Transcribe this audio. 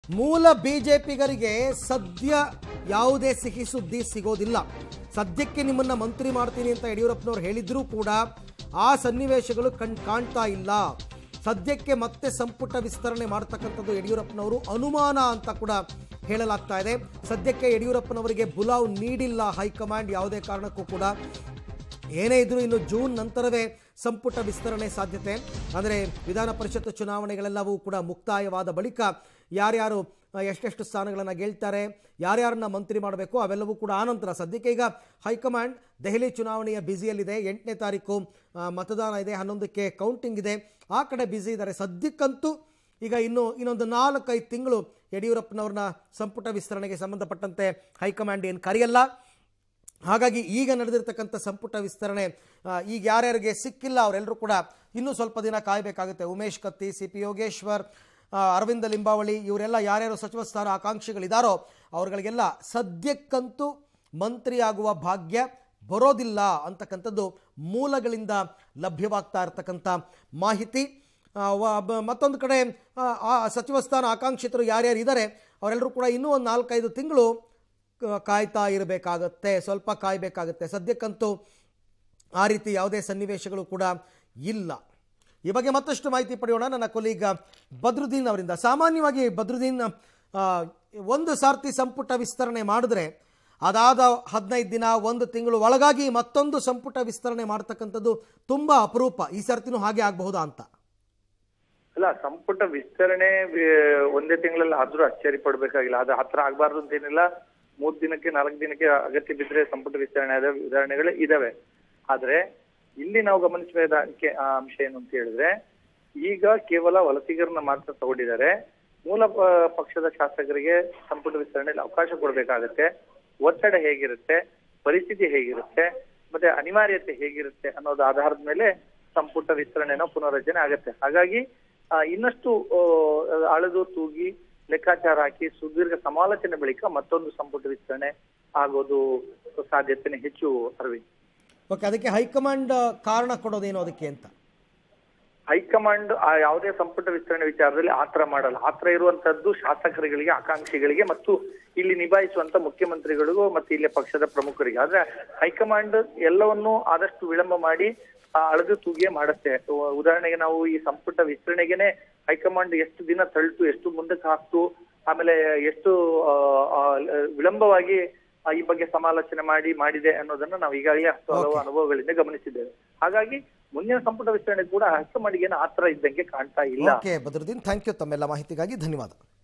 ಮೂಲ ಬಿಜೆಪಿಗರಿಗೆ ಸದ್ಯ ಯಾವುದೇ ಸಿಹಿ ಸುದ್ದಿ ಸಿಗೋದಿಲ್ಲ ಸದ್ಯಕ್ಕೆ ನಿಮ್ಮನ್ನ ಮಂತ್ರಿ ಮಾಡ್ತೀನಿ ಅಂತ ಯಡಿಯೂರಪ್ಪನವ್ರು ಹೇಳಿದ್ರೂ ಕೂಡ ಆ ಸನ್ನಿವೇಶಗಳು ಕಣ್ ಕಾಣ್ತಾ ಇಲ್ಲ ಸದ್ಯಕ್ಕೆ ಮತ್ತೆ ಸಂಪುಟ ವಿಸ್ತರಣೆ ಮಾಡ್ತಕ್ಕಂಥದ್ದು ಯಡಿಯೂರಪ್ಪನವರು ಅನುಮಾನ ಅಂತ ಕೂಡ ಹೇಳಲಾಗ್ತಾ ಇದೆ ಸದ್ಯಕ್ಕೆ ಯಡಿಯೂರಪ್ಪನವರಿಗೆ ಬುಲಾವ್ ನೀಡಿಲ್ಲ ಹೈಕಮಾಂಡ್ ಯಾವುದೇ ಕಾರಣಕ್ಕೂ ಕೂಡ ಏನೇ ಇದ್ರೂ ಇನ್ನು ಜೂನ್ ನಂತರವೇ ಸಂಪುಟ ವಿಸ್ತರಣೆ ಸಾಧ್ಯತೆ ಅಂದರೆ ವಿಧಾನ ಪರಿಷತ್ ಚುನಾವಣೆಗಳೆಲ್ಲವೂ ಕೂಡ ಮುಕ್ತಾಯವಾದ ಬಳಿಕ ಯಾರ್ಯಾರು ಆ, ಎಷ್ಟೆಷ್ಟು ಸ್ಥಾನಗಳನ್ನು ಗೆಲ್ತಾರೆ ಯಾರ್ಯಾರನ್ನ ಮಂತ್ರಿ ಮಾಡಬೇಕು ಅವೆಲ್ಲವೂ ಕೂಡ ಆನಂತರ ಸದ್ಯಕ್ಕೆ ಈಗ ಹೈಕಮಾಂಡ್ ದೆಹಲಿ ಚುನಾವಣೆಯ ಬ್ಯುಸಿಯಲ್ಲಿದೆ ಎಂಟನೇ ತಾರೀಕು ಆ, ಮತದಾನ ಇದೆ ಹನ್ನೊಂದಕ್ಕೆ ಕೌಂಟಿಂಗ್ ಇದೆ ಆ ಕಡೆ ಬ್ಯುಸಿ ಇದ್ದಾರೆ ಸದ್ಯಕ್ಕಂತೂ ಈಗ ಇನ್ನು ಇನ್ನೊಂದು ನಾಲ್ಕೈದು ತಿಂಗಳು ಯಡಿಯೂರಪ್ಪನವ್ರನ್ನ ಸಂಪುಟ ವಿಸ್ತರಣೆಗೆ ಸಂಬಂಧಪಟ್ಟಂತೆ ಹೈಕಮಾಂಡ್ ಏನು ಕರೆಯಲ್ಲ ಹಾಗಾಗಿ ಈಗ ನಡೆದಿರ್ತಕ್ಕಂಥ ಸಂಪುಟ ವಿಸ್ತರಣೆ ಆ, ಈಗ ಯಾರ್ಯಾರಿಗೆ ಸಿಕ್ಕಿಲ್ಲ ಅವರೆಲ್ಲರೂ ಕೂಡ ಇನ್ನೂ ಸ್ವಲ್ಪ ದಿನ ಕಾಯಬೇಕಾಗುತ್ತೆ ಉಮೇಶ್ ಕತ್ತಿ ಸಿ ಪಿ ಯೋಗೇಶ್ವರ್ ಆ, ಅರವಿಂದ ಲಿಂಬಾವಳಿ ಇವರೆಲ್ಲ ಯಾರ್ಯಾರು ಸಚಿವ ಸ್ಥಾನ ಆಕಾಂಕ್ಷಿಗಳಿದ್ದಾರೋ ಅವ್ರಗಳಿಗೆಲ್ಲ ಸದ್ಯಕ್ಕಂತೂ ಮಂತ್ರಿ ಆಗುವ ಭಾಗ್ಯ ಬರೋದಿಲ್ಲ ಅಂತಕ್ಕಂಥದ್ದು ಮೂಲಗಳಿಂದ ಲಭ್ಯವಾಗ್ತಾ ಇರತಕ್ಕಂಥ ಮಾಹಿತಿ ಆ, ವ- ಬ- ಮತ್ತೊಂದು ಕಡೆ ಆ, ಆ ಸಚಿವ ಸ್ಥಾನ ಆಕಾಂಕ್ಷಿತರು ಯಾರ್ಯಾರು ಇದ್ದಾರೆ ಅವರೆಲ್ಲರೂ ಕೂಡ ಇನ್ನೂ ಒಂದು ನಾಲ್ಕೈದು ತಿಂಗಳು ಕ- ಕಾಯ್ತಾ ಇರಬೇಕಾಗತ್ತೆ ಸ್ವಲ್ಪ ಕಾಯಬೇಕಾಗತ್ತೆ ಸದ್ಯಕ್ಕಂತೂ ಆ ರೀತಿ ಯಾವುದೇ ಸನ್ನಿವೇಶಗಳು ಕೂಡ ಇಲ್ಲ ಈ ಬಗ್ಗೆ ಮತ್ತಷ್ಟು ಮಾಹಿತಿ ಪಡೆಯೋಣ ನನ್ನ ಕೊಲೀಗ ಬದ್ರುದ್ದೀನ್ ಅವರಿಂದ ಸಾಮಾನ್ಯವಾಗಿ ಬದ್ರುದ್ದೀನ್ ಆ, ಒಂದು ಸಾರ್ತಿ ಸಂಪುಟ ವಿಸ್ತರಣೆ ಮಾಡಿದ್ರೆ ಅದಾದ ಹದಿನೈದು ದಿನ ಒಂದು ತಿಂಗಳು ಒಳಗಾಗಿ ಮತ್ತೊಂದು ಸಂಪುಟ ವಿಸ್ತರಣೆ ಮಾಡ್ತಕ್ಕಂಥದ್ದು ತುಂಬ ಅಪರೂಪ ಈ ಸರ್ತಿನೂ ಹಾಗೆ ಆಗಬಹುದಾ ಅಂತ ಅಲ್ಲ ಸಂಪುಟ ವಿಸ್ತರಣೆ ವಿ- ಒಂದೇ ತಿಂಗಳಲ್ಲಿ ಆದ್ರೂ ಅಚ್ಚರಿ ಪಡ್ಬೇಕಾಗಿಲ್ಲ ಅದು ಹತ್ರ ಆಗ್ಬಾರ್ದು ಅಂತೇನಿಲ್ಲ ಮೂರ್ ದಿನಕ್ಕೆ ನಾಲ್ಕು ದಿನಕ್ಕೆ ಅಗತ್ಯ ಬಿದ್ರೆ ಸಂಪುಟ ವಿಸ್ತರಣೆ ಆದ ಉದಾಹರಣೆಗಳು ಇದಾವೆ ಆದ್ರೆ ಇಲ್ಲಿ ನಾವು ಗಮನಿಸಬೇಕಾದ ಅಂಕೆ- ಆ ಅಂಶ ಏನು ಅಂತ ಹೇಳಿದ್ರೆ ಈಗ ಕೇವಲ ವಲಸಿಗರನ್ನ ಮಾತ್ರ ತಗೊಂಡಿದ್ದಾರೆ ಮೂಲ ಪ- ಪಕ್ಷದ ಶಾಸಕರಿಗೆ ಸಂಪುಟ ವಿಸ್ತರಣೆಯಲ್ಲಿ ಅವಕಾಶ ಕೊಡ್ಬೇಕಾಗತ್ತೆ ಒತ್ತಡ ಹೇಗಿರುತ್ತೆ ಪರಿಸ್ಥಿತಿ ಹೇಗಿರುತ್ತೆ ಮತ್ತೆ ಅನಿವಾರ್ಯತೆ ಹೇಗಿರುತ್ತೆ ಅನ್ನೋದು ಆಧಾರದ ಮೇಲೆ ಸಂಪುಟ ವಿಸ್ತರಣೆನೋ ಪುನರ್ರಚನೆ ಆಗತ್ತೆ ಹಾಗಾಗಿ ಆ, ಇನ್ನಷ್ಟು ಆ, ಅಳೆದು ತೂಗಿ ಲೆಕ್ಕಾಚಾರ ಹಾಕಿ ಸುದೀರ್ಘ ಸಮಾಲೋಚನೆ ಬಳಿಕ ಮತ್ತೊಂದು ಸಂಪುಟ ವಿಸ್ತರಣೆ ಆಗೋದು ಸಾಧ್ಯತೆನೆ ಹೆಚ್ಚು ಅರವಿಂದ್ ಓಕೆ ಅದಕ್ಕೆ ಹೈಕಮಾಂಡ್ ಕಾರಣ ಕೊಡೋದೇನು ಅದಕ್ಕೆ ಅಂತ ಹೈಕಮಾಂಡ್ ಆ ಯಾವುದೇ ಸಂಪುಟ ವಿಸ್ತರಣೆ ವಿಚಾರದಲ್ಲಿ ಆತರ ಮಾಡಲ್ಲ ಆತರ ಇರುವಂತದ್ದು ಶಾಸಕರುಗಳಿಗೆ ಆಕಾಂಕ್ಷಿಗಳಿಗೆ ಮತ್ತು ಇಲ್ಲಿ ನಿಭಾಯಿಸುವಂತ ಮುಖ್ಯಮಂತ್ರಿಗಳಿಗೂ ಮತ್ತೆ ಇಲ್ಲಿ ಪಕ್ಷದ ಪ್ರಮುಖರಿಗೆ ಆದ್ರೆ ಹೈಕಮಾಂಡ್ ಎಲ್ಲವನ್ನೂ ಆದಷ್ಟು ವಿಳಂಬ ಮಾಡಿ ಆ, ಅಳೆದು ತೂಗಿಯೇ ಮಾಡುತ್ತೆ ಉ- ಉದಾಹರಣೆಗೆ ನಾವು ಈ ಸಂಪುಟ ವಿಸ್ತರಣೆಗೆನೆ ಹೈಕಮಾಂಡ್ ಎಷ್ಟು ದಿನ ತಳ್ತು ಎಷ್ಟು ಮುಂದಕ್ಕೆ ಹಾಕ್ತು ಆಮೇಲೆ ಎಷ್ಟು ಆ, ಆ, ವಿಳಂಬವಾಗಿ ಆ, ಈ ಬಗ್ಗೆ ಸಮಾಲೋಚನೆ ಮಾಡಿ ಮಾಡಿದೆ ಅನ್ನೋದನ್ನ ನಾವು ಈಗಾಗಲೇ ಹತ್ತು ಹಲವು ಅನುಭವಗಳಿಂದ ಗಮನಿಸಿದ್ದೇವೆ ಹಾಗಾಗಿ ಮುಂದಿನ ಸಂಪುಟ ವಿಸ್ತರಣೆ ಕೂಡ ಹೈಕಮಾಂಡ್ಗೆ ಏನು ಆತರ ಇದ್ದಂಗೆ ಕಾಣ್ತಾ ಇಲ್ಲ ಓಕೆ ಬದ್ರುದ್ದೀನ್ ಥ್ಯಾಂಕ್ ಯು ತಮ್ಮೆಲ್ಲ ಮಾಹಿತಿಗಾಗಿ ಧನ್ಯವಾದ